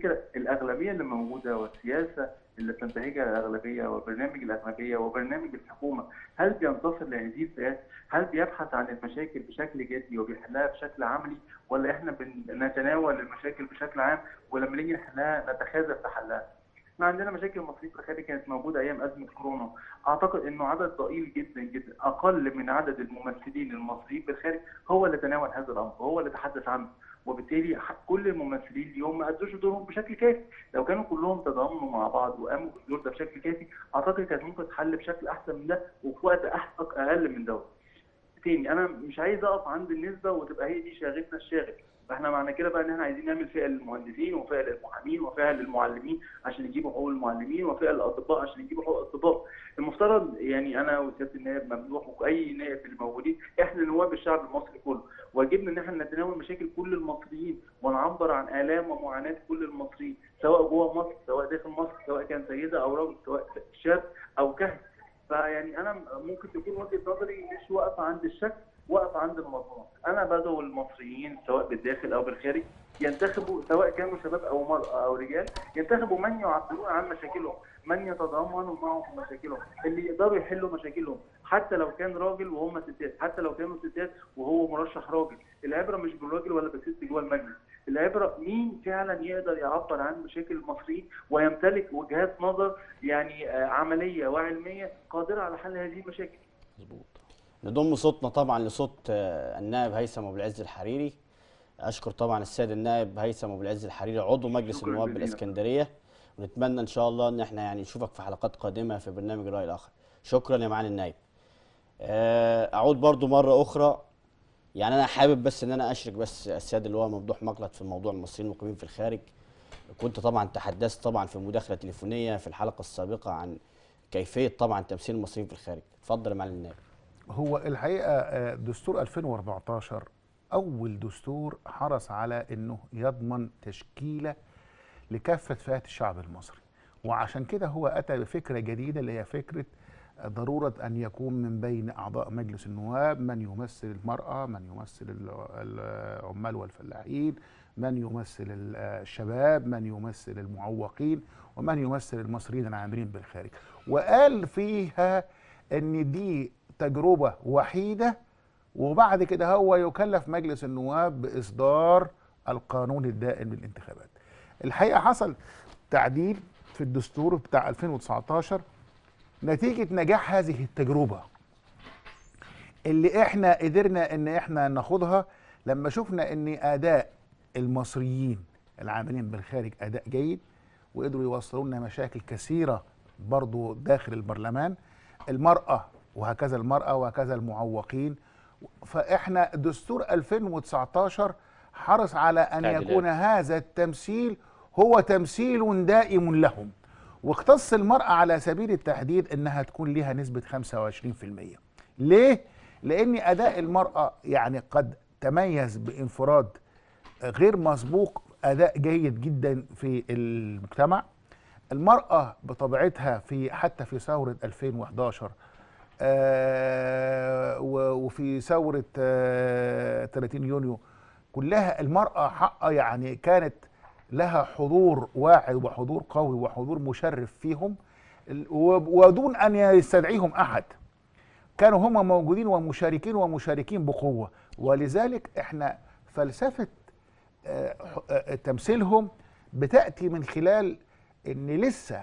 الفكره الاغلبيه اللي موجوده والسياسه اللي بتنتهجها الاغلبيه وبرنامج الاغلبيه وبرنامج الحكومه هل بينتصر لهذه الفئات؟ هل بيبحث عن المشاكل بشكل جدي وبيحلها بشكل عملي ولا احنا بنتناول المشاكل بشكل عام ولما نيجي نحلها نتخاذل في حلها؟ احنا عندنا مشاكل مصريين في الخارج كانت موجوده ايام ازمه كورونا اعتقد انه عدد ضئيل جدا جدا اقل من عدد الممثلين المصريين في الخارج هو اللي تناول هذا الامر وهو اللي تحدث عنه وبالتالي ح- كل الممثلين اليوم ما ادوش دورهم بشكل كافي لو كانوا كلهم تضامنوا مع بعض وقاموا بالدور ده بشكل كافي اعتقد كانت ممكن تحل بشكل احسن من ده وفي وقت أح- اقل من دوت تاني انا مش عايز اقف عند النسبه وتبقى هي دي شاغلتنا الشاغل فاحنا معنى كده بقى ان احنا عايزين نعمل فئه للمهندسين وفئه للمحامين وفئه للمعلمين عشان يجيبوا حقوق المعلمين وفئه للاطباء عشان يجيبوا حقوق الاطباء المفترض يعني انا وسياده النائب ممدوح واي نائب اللي موجودين احنا نواب الشعب المصري كله واجبنا ان احنا نتناول مشاكل كل المصريين ونعبر عن الام ومعاناه كل المصريين سواء جوه مصر سواء داخل مصر سواء كان سيده او رجل سواء شاب او كهف فيعني انا ممكن تكون وجهه نظري مش واقفه عند الشكل واقفه عند المضمون انا بدعو المصريين سواء بالداخل او بالخارج ينتخبوا سواء كانوا شباب او مرأة او رجال ينتخبوا من يعبرون عن مشاكلهم من يتضامنوا معهم في مشاكلهم اللي يقدروا يحلوا مشاكلهم حتى لو كان راجل وهم ستات حتى لو كانوا ستات وهو مرشح راجل العبره مش بالراجل ولا بالست جوه المجلس العبره مين فعلا يقدر يعبر عن مشاكل المصريين ويمتلك وجهات نظر يعني آه، عمليه وعلميه قادره على حل هذه المشاكل مظبوط نضم صوتنا طبعا لصوت آه، النائب هيثم ابو العز الحريري اشكر طبعا السيد النائب هيثم ابو العز الحريري عضو مجلس شكراً النواب جزيلاً. بالاسكندريه ونتمنى ان شاء الله ان احنا يعني نشوفك في حلقات قادمه في برنامج الراي الاخر شكرا يا معالي النائب آه، اعود برضو مره اخرى يعني انا حابب بس ان انا اشرك بس السيد اللي هو ممدوح مغلط في موضوع المصريين المقيمين في الخارج كنت طبعا تحدثت طبعا في مداخله تليفونيه في الحلقه السابقه عن كيفيه طبعا تمثيل المصريين في الخارج اتفضل يا معالي النائب هو الحقيقه آه، دستور 2014 اول دستور حرص على انه يضمن تشكيله لكافه فئات الشعب المصري وعشان كده هو اتى بفكره جديده اللي هي فكره ضروره ان يكون من بين اعضاء مجلس النواب من يمثل المراه من يمثل الع- العمال والفلاحين من يمثل ال- الشباب من يمثل المعوقين ومن يمثل المصريين العاملين بالخارج وقال فيها ان دي تجربه وحيده وبعد كده هو يكلف مجلس النواب باصدار القانون الدائم للانتخابات الحقيقه حصل تعديل في الدستور بتاع 2019 نتيجه نجاح هذه التجربه اللي احنا قدرنا ان احنا ناخدها لما شفنا ان اداء المصريين العاملين بالخارج اداء جيد وقدروا يوصلوا لنا مشاكل كثيره برضو داخل البرلمان المراه وهكذا المراه وهكذا المعوقين فاحنا دستور 2019 حرص على ان تعديلات. يكون هذا التمثيل هو تمثيل دائم لهم واختص المرأة على سبيل التحديد انها تكون لها نسبة 25% ليه؟ لان اداء المرأة يعني قد تميز بانفراد غير مسبوق اداء جيد جدا في المجتمع المرأة بطبيعتها في حتى في ثورة 2011 آه، و- وفي ثورة آه، 30 يونيو كلها المرأة حقا يعني كانت لها حضور واعد وحضور قوي وحضور مشرف فيهم ال- و- ودون أن يستدعيهم أحد كانوا هم موجودين ومشاركين ومشاركين بقوة ولذلك احنا فلسفة آه، ح- آه، تمثيلهم بتأتي من خلال ان لسه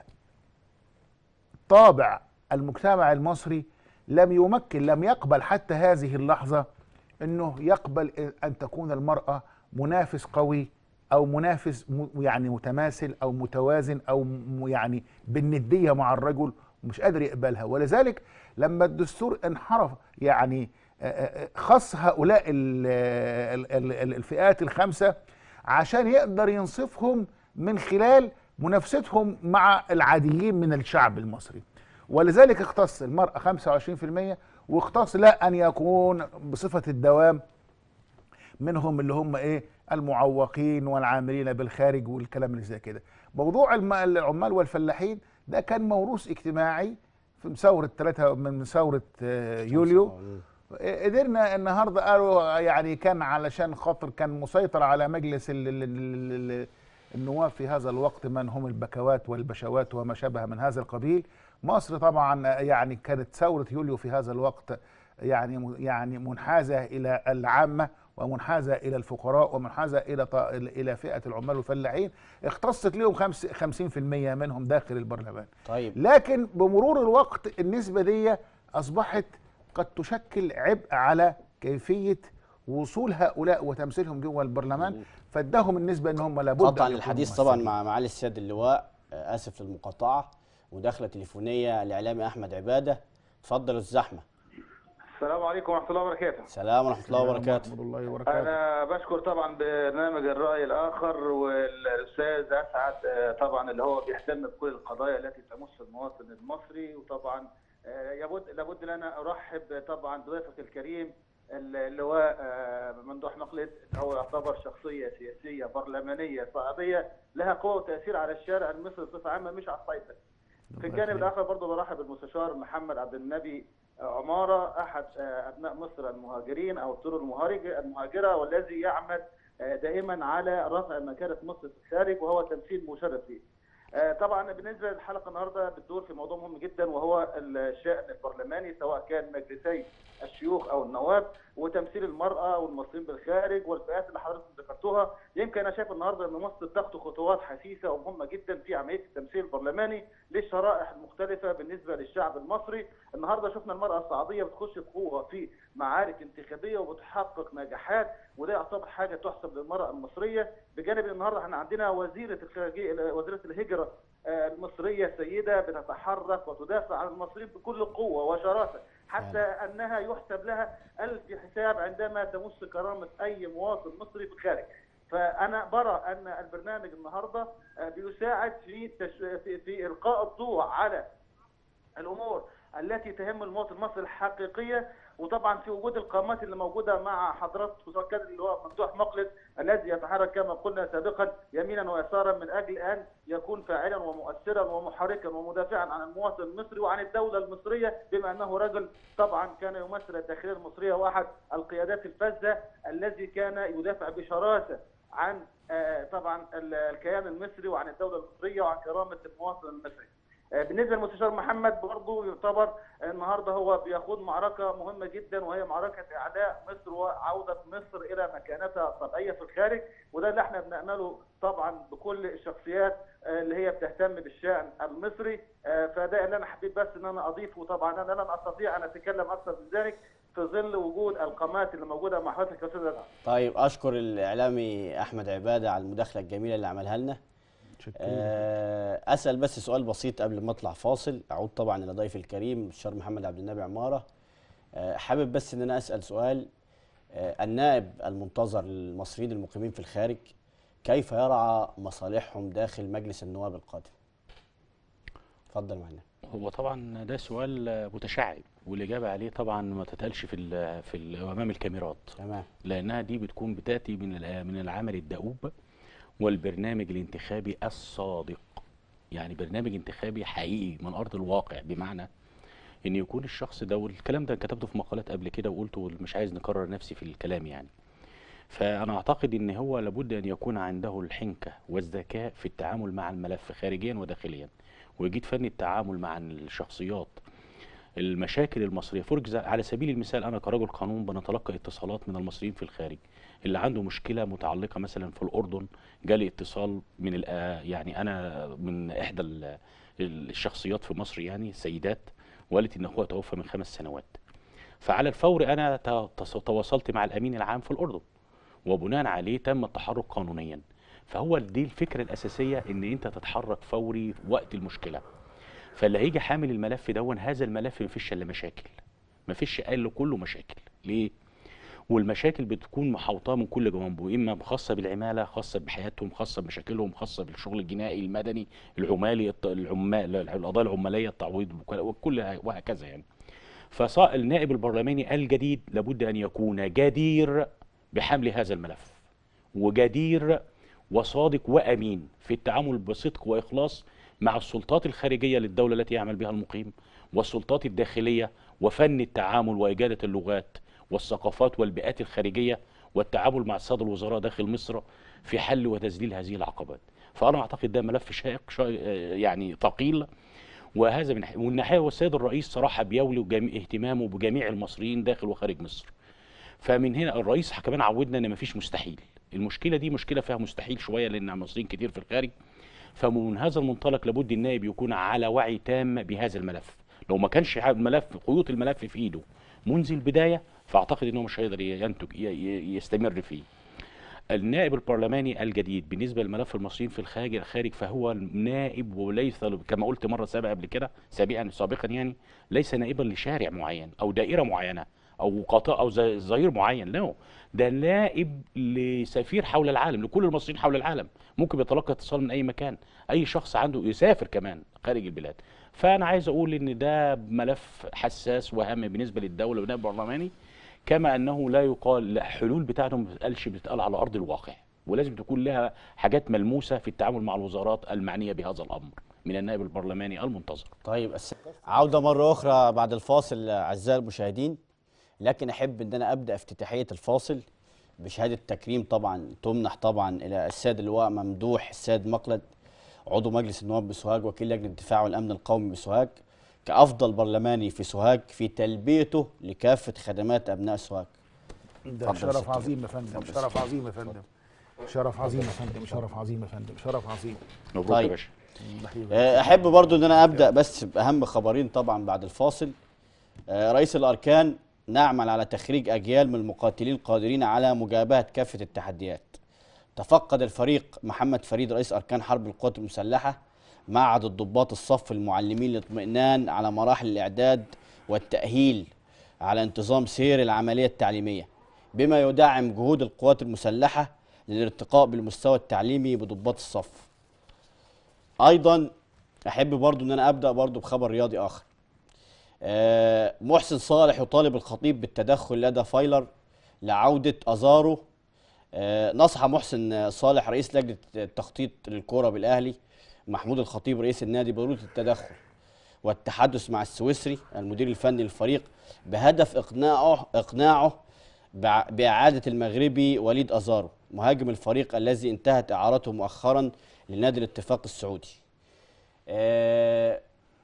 طابع المجتمع المصري لم يمكن لم يقبل حتى هذه اللحظة انه يقبل ان تكون المرأة منافس قوي او منافس م- يعني متماثل او متوازن او م- يعني بالندية مع الرجل مش قادر يقبلها ولذلك لما الدستور انحرف يعني آه، آه، خص هؤلاء ال- ال- ال- ال- الفئات الخمسة عشان يقدر ينصفهم من خلال منافستهم مع العاديين من الشعب المصري ولذلك اختص المرأة 25% واختص لا أن يكون بصفة الدوام منهم اللي هم ايه المعوقين والعاملين بالخارج والكلام اللي زي كده موضوع الم- العمال والفلاحين ده كان موروث اجتماعي في ثورة ثلاثة من ثورة آه، يوليو قدرنا النهارده قالوا يعني كان علشان خاطر كان مسيطر على مجلس ال ال ال ال النواب في هذا الوقت من هم البكوات والبشوات وما شابه من هذا القبيل مصر طبعا يعني كانت ثورة يوليو في هذا الوقت يعني يعني منحازة إلى العامة ومنحازة إلى الفقراء ومنحازة إلى ط- إلى فئة العمال والفلاحين اختصت لهم خمس- 50% منهم داخل البرلمان طيب لكن بمرور الوقت النسبة دي أصبحت قد تشكل عبء على كيفية وصول هؤلاء وتمثيلهم جوه البرلمان فادهم النسبة ان هم لابد قطعا أن يكونوا الحديث طبعا ممثلين. مع معالي السيد اللواء آه، اسف للمقاطعه مداخله تليفونيه الاعلامي احمد عباده اتفضل الزحمه السلام عليكم ورحمة الله وبركاته. سلام ورحمه الله وبركاته ورحمة الله وبركاته أنا بشكر طبعا برنامج الرأي الآخر والأستاذ أسعد آه، طبعا اللي هو بيهتم بكل القضايا التي تمس المواطن المصري وطبعا آه، يبد لابد لنا أرحب طبعا بضيفك الكريم اللواء آه، ممدوح مقلد هو يعتبر شخصية سياسية برلمانية صعيدية لها قوة وتأثير على الشارع المصري بصفة عامة مش على الصعيد بس. في الجانب الاخر برضه برحب بالمستشار محمد عبد النبي عماره احد آه، ابناء مصر المهاجرين او الطيور المهاجر- المهاجره والذي يعمل آه، دائما على رفع مكانه مصر في الخارج وهو تمثيل مشرف ليه. آه، طبعا بالنسبه للحلقه النهارده بتدور في موضوع مهم جدا وهو الشان البرلماني سواء كان مجلسي الشيوخ او النواب وتمثيل المراه والمصريين بالخارج والفئات اللي حضرتك ذكرتوها يمكن انا شايف النهارده ان مصر تخطو خطوات حثيثه ومهمه جدا في عمليه التمثيل البرلماني للشرائح المختلفه بالنسبه للشعب المصري النهارده شفنا المراه الصعيديه بتخش بقوه في معارك انتخابيه وبتحقق نجاحات وده يعتبر حاجه تحسب للمراه المصريه بجانب النهارده احنا عندنا وزيره الخارجيه وزيره الهجره آه، المصريه سيده بتتحرك وتدافع عن المصريين بكل قوه وشراسه حتى انها يحسب لها ألف حساب عندما تمس كرامه اي مواطن مصري في الخارج فانا برى ان البرنامج النهارده آه، بيساعد في تش... في, في القاء الضوء على الامور التي تهم المواطن المصري الحقيقيه وطبعا في وجود القامات اللي موجوده مع حضرات سواء كان اللي هو ممدوح مقلد الذي يتحرك كما قلنا سابقا يمينا ويسارا من اجل ان يكون فاعلا ومؤثرا ومحركا ومدافعا عن المواطن المصري وعن الدوله المصريه بما انه رجل طبعا كان يمثل الداخليه المصريه واحد القيادات الفذه الذي كان يدافع بشراسه عن آه، طبعا ال- الكيان المصري وعن الدوله المصريه وعن كرامه المواطن المصري. آه، بالنسبه للمستشار محمد برضه يعتبر النهارده هو بيخوض معركه مهمه جدا وهي معركه اعداء مصر وعوده مصر الى مكانتها الطبيعيه في الخارج وده اللي احنا بنامله طبعا بكل الشخصيات آه، اللي هي بتهتم بالشان المصري آه، فده اللي انا حبيت بس ان انا اضيفه طبعا انا لن استطيع ان اتكلم اكثر من ذلك في ظل وجود القامات اللي موجوده مع حضرتك يا استاذ أسعد. طيب اشكر الاعلامي احمد عباده على المداخله الجميله اللي عملها لنا آه، اسال بس سؤال بسيط قبل ما اطلع فاصل اعود طبعا الى ضيفي الكريم المستشار محمد عبد النبي عماره آه، حابب بس ان انا اسال سؤال آه، النائب المنتظر للمصريين المقيمين في الخارج كيف يرعى مصالحهم داخل مجلس النواب القادم اتفضل معنا هو طبعا ده سؤال متشعب والاجابه عليه طبعا ما تتقالش في ال في ال امام الكاميرات تمام لانها دي بتكون بتاتي من الع- من العمل الدؤوب والبرنامج الانتخابي الصادق يعني برنامج انتخابي حقيقي من ارض الواقع بمعنى ان يكون الشخص ده والكلام ده كتبته في مقالات قبل كده وقلته مش عايز نكرر نفسي في الكلام يعني فانا اعتقد ان هو لابد ان يكون عنده الحنكه والذكاء في التعامل مع الملف خارجيا وداخليا ويجيد فن التعامل مع الشخصيات المشاكل المصريه فرجة على سبيل المثال انا كرجل قانون بنتلقى اتصالات من المصريين في الخارج اللي عنده مشكله متعلقه مثلا في الاردن جالي اتصال من الآ- يعني انا من احدى ال- الشخصيات في مصر يعني سيدات وقالت ان اخوها توفى من خمس سنوات فعلى الفور انا ت- تص- تواصلت مع الامين العام في الاردن وبناء عليه تم التحرك قانونيا فهو دي الفكره الاساسيه ان انت تتحرك فوري وقت المشكله فاللي هيجي حامل الملف دون هذا الملف مفيش الا مشاكل مفيش الا كله مشاكل ليه والمشاكل بتكون محوطاه من كل جوانبه اما خاصه بالعماله خاصه بحياتهم خاصه بمشاكلهم خاصه بالشغل الجنائي المدني العمالي الط- العمال القضايا العماليه التعويض الوكلاء وكل وهكذا يعني فصار النائب البرلماني الجديد لابد ان يكون جدير بحمل هذا الملف وجدير وصادق وامين في التعامل بصدق واخلاص مع السلطات الخارجيه للدوله التي يعمل بها المقيم والسلطات الداخليه وفن التعامل واجاده اللغات والثقافات والبيئات الخارجيه والتعامل مع الساده الوزراء داخل مصر في حل وتذليل هذه العقبات فانا اعتقد ده ملف شائق شا- يعني ثقيل وهذا من ناحيه ومن ناحيه والسيد الرئيس صراحه بيولي جميع اهتمامه بجميع المصريين داخل وخارج مصر فمن هنا الرئيس كمان عودنا ان مفيش مستحيل المشكله دي مشكله فيها مستحيل شويه لان مصريين كتير في الخارج فمن هذا المنطلق لابد النائب يكون على وعي تام بهذا الملف لو ما كانش الملف خيوط الملف في ايده منذ البدايه فاعتقد انه مش هيقدر ينتج ي- ي- يستمر فيه النائب البرلماني الجديد بالنسبه لملف المصريين في الخارج الخارج فهو نائب وليس كما قلت مره سابقه قبل كده سابقا سابقا يعني ليس نائبا لشارع معين او دائره معينه او قطاع او ز- ظهير معين لا ده نائب لسفير حول العالم لكل المصريين حول العالم ممكن يتلقى اتصال من اي مكان اي شخص عنده يسافر كمان خارج البلاد فانا عايز اقول ان ده ملف حساس وهام بالنسبه للدوله والنائب البرلماني كما انه لا يقال لا، الحلول بتاعته ما بتتقالش بتتقال على ارض الواقع ولازم تكون لها حاجات ملموسه في التعامل مع الوزارات المعنيه بهذا الامر من النائب البرلماني المنتظر طيب الس- عودة مرة أخرى بعد الفاصل أعزائي المشاهدين لكن أحب أن أنا أبدأ افتتاحية الفاصل بشهادة تكريم طبعا تمنح طبعا إلى السيد اللواء ممدوح السيد مقلد عضو مجلس النواب بسوهاج وكيل لجنة الدفاع والأمن القومي بسوهاج كأفضل برلماني في سوهاج في تلبيته لكافة خدمات أبناء سوهاج ده اتفضل يا شرف ستي. عظيم يا فندم اتفضل. شرف عظيم يا فندم شرف عظيم يا فندم شرف عظيم يا فندم شرف عظيم مبروك طيب. يا باشا آه، احب برضو ان انا ابدا بس باهم خبرين طبعا بعد الفاصل آه، رئيس الاركان نعمل على تخريج اجيال من المقاتلين القادرين على مجابهه كافه التحديات تفقد الفريق محمد فريد رئيس اركان حرب القوات المسلحه معهد الضباط الصف المعلمين للاطمئنان على مراحل الاعداد والتاهيل على انتظام سير العمليه التعليميه بما يدعم جهود القوات المسلحه للارتقاء بالمستوى التعليمي بضباط الصف ايضا احب برضو ان انا ابدا برضو بخبر رياضي اخر آه، محسن صالح يطالب الخطيب بالتدخل لدى فايلر لعوده ازارو آه، نصح محسن صالح رئيس لجنه التخطيط للكره بالاهلي محمود الخطيب رئيس النادي بضروره التدخل والتحدث مع السويسري المدير الفني للفريق بهدف اقناعه اقناعه بع- باعاده المغربي وليد ازارو مهاجم الفريق الذي انتهت اعارته مؤخرا لنادي الاتفاق السعودي. آه،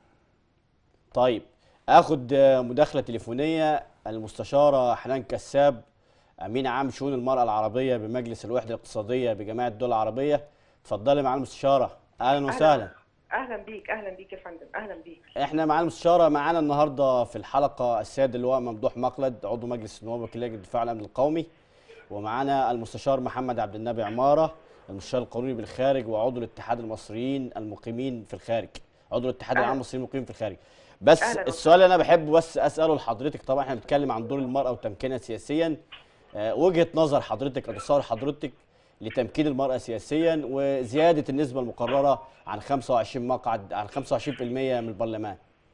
طيب اخد آه، مداخله تليفونيه المستشاره حنان كساب امين عام شؤون المراه العربيه بمجلس الوحده الاقتصاديه بجامعه الدول العربيه اتفضلي مع المستشاره اهلا وسهلا اهلا بيك اهلا بيك يا فندم اهلا بيك احنا مع المستشاره معانا النهارده في الحلقه السيد اللواء ممدوح مقلد عضو مجلس النواب وكيل لجنه الدفاع والامن القومي ومعانا المستشار محمد عبد النبي عماره المستشار القانوني بالخارج وعضو الاتحاد المصريين المقيمين في الخارج عضو الاتحاد أهلا. العام المصريين المقيمين في الخارج بس أهلا السؤال اللي انا بحبه بس اساله لحضرتك طبعا احنا بنتكلم عن دور المراه وتمكينها سياسيا آه، وجهه نظر حضرتك او تصور حضرتك لتمكين المراه سياسيا وزياده النسبه المقرره عن 25 مقعد عن 25% من البرلمان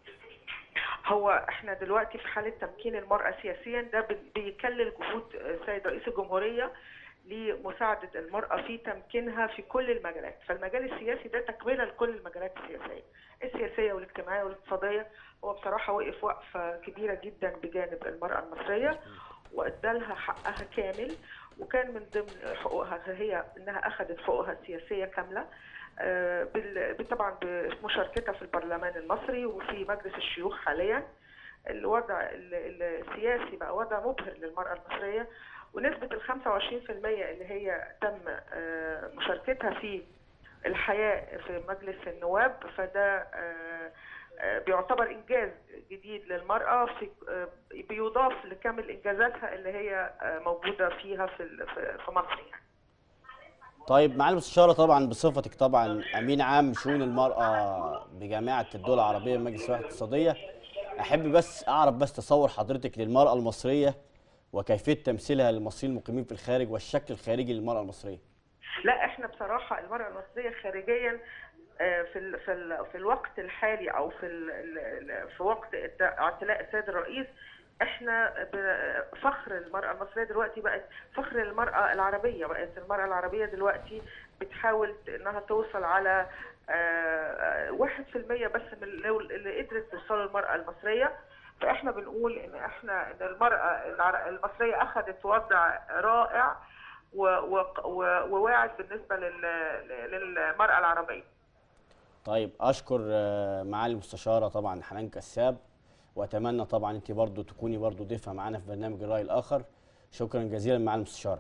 هو احنا دلوقتي في حاله تمكين المراه سياسيا ده بي- بيكلل جهود السيد رئيس الجمهوريه لمساعده المراه في تمكينها في كل المجالات فالمجال السياسي ده تكمله لكل المجالات السياسيه السياسيه والاجتماعيه والاقتصاديه هو بصراحه وقف وقفه كبيره جدا بجانب المراه المصريه وادالها حقها كامل وكان من ضمن حقوقها هي انها اخذت حقوقها السياسيه كامله آه، بال- طبعا بمشاركتها في البرلمان المصري وفي مجلس الشيوخ حاليا الوضع ال- ال- السياسي بقى وضع مبهر للمرأة المصرية ونسبة ال 25% اللي هي تم آه، مشاركتها في الحياة في مجلس النواب فده آه، آه، بيعتبر إنجاز جديد للمرأة في آه، بيضاف لكامل إنجازاتها اللي هي آه، موجودة فيها في ال- في في مصر يعني. طيب مع المستشاره طبعا بصفتك طبعا امين عام شؤون المراه بجامعه الدول العربيه بمجلس الوحده الاقتصاديه احب بس اعرف بس تصور حضرتك للمراه المصريه وكيفيه تمثيلها للمصريين المقيمين في الخارج والشكل الخارجي للمراه المصريه لا احنا بصراحه المراه المصريه خارجيا آه، في ال في ال في الوقت الحالي او في ال ال- في وقت الت- اعتلاء السيد الرئيس احنا ب- فخر المراه المصريه دلوقتي بقت فخر المراه العربيه بقت المراه العربيه دلوقتي بتحاول انها توصل على آه، واحد في المية بس من اللي اللي قدرت توصله المرأة المصرية فاحنا بنقول ان احنا ان المرأة العر- المصرية اخذت وضع رائع و- و- و- وواعد بالنسبه لل- للمراه العربيه طيب اشكر آه، معالي المستشاره طبعا حنان كساب واتمنى طبعا انت برضو تكوني برضو ضيفه معانا في برنامج الراي الاخر شكرا جزيلا معالي المستشاره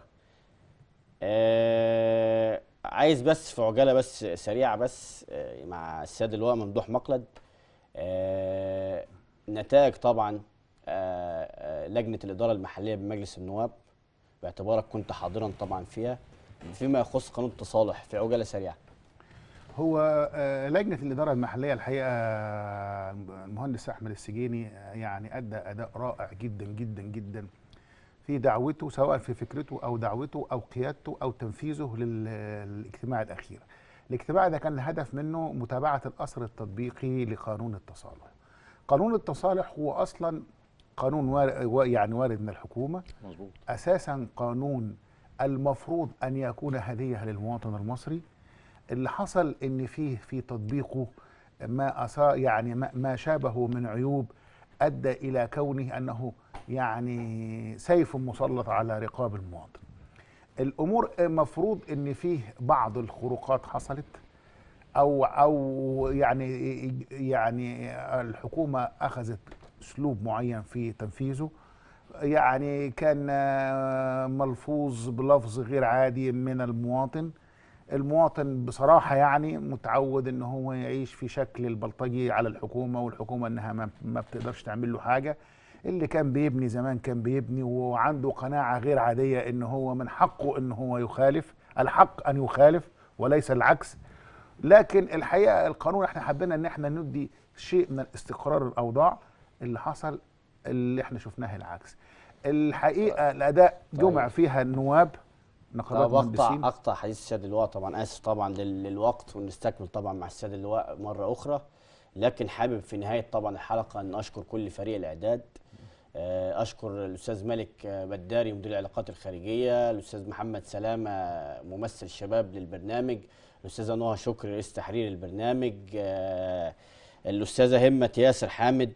آه عايز بس في عجاله بس سريعه بس آه مع السيد اللواء ممدوح مقلد آه نتائج طبعا آه آه لجنه الاداره المحليه بمجلس النواب باعتبارك كنت حاضرا طبعا فيها فيما يخص قانون التصالح في عجاله سريعه هو آه، لجنه الاداره المحليه الحقيقه آه، المهندس احمد السجيني آه، يعني ادى اداء رائع جدا جدا جدا في دعوته سواء في فكرته او دعوته او قيادته او تنفيذه لل- للاجتماع الاخير. الاجتماع ده كان الهدف منه متابعه الاثر التطبيقي لقانون التصالح. قانون التصالح هو اصلا قانون وار- يعني وارد من الحكومه مظبوط اساسا قانون المفروض ان يكون هديه للمواطن المصري اللي حصل ان فيه في تطبيقه ما أصا يعني ما- ما شابه من عيوب ادى الى كونه انه يعني سيف مسلط على رقاب المواطن الامور مفروض ان فيه بعض الخروقات حصلت او او يعني يعني الحكومه اخذت اسلوب معين في تنفيذه يعني كان آه، ملفوظ بلفظ غير عادي من المواطن المواطن بصراحة يعني متعود ان هو يعيش في شكل البلطجي على الحكومة والحكومة انها ما, ما بتقدرش تعمل له حاجة اللي كان بيبني زمان كان بيبني وعنده قناعة غير عادية ان هو من حقه ان هو يخالف الحق ان يخالف وليس العكس لكن الحقيقة القانون احنا حبينا ان احنا ندي شيء من الاستقرار الاوضاع اللي حصل اللي احنا شفناه العكس الحقيقة الاداء جمع طيب. فيها النواب نقابات طب اقطع مهندسين اقطع حديث السيد اللواء طبعا اسف طبعا لل- للوقت ونستكمل طبعا مع السيد اللواء مره اخرى لكن حابب في نهايه طبعا الحلقه ان اشكر كل فريق الاعداد آه، اشكر الاستاذ مالك آه، بداري مدير العلاقات الخارجيه الاستاذ محمد سلامه ممثل شباب للبرنامج الاستاذه نهى شكري رئيس تحرير البرنامج آه، الاستاذه همه ياسر حامد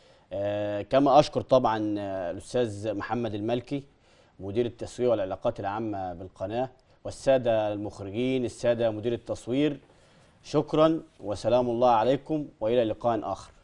آه، كما اشكر طبعا آه، الاستاذ محمد الملكي مدير التسويق والعلاقات العامه بالقناه والساده المخرجين الساده مدير التصوير شكرا وسلام الله عليكم والى لقاء اخر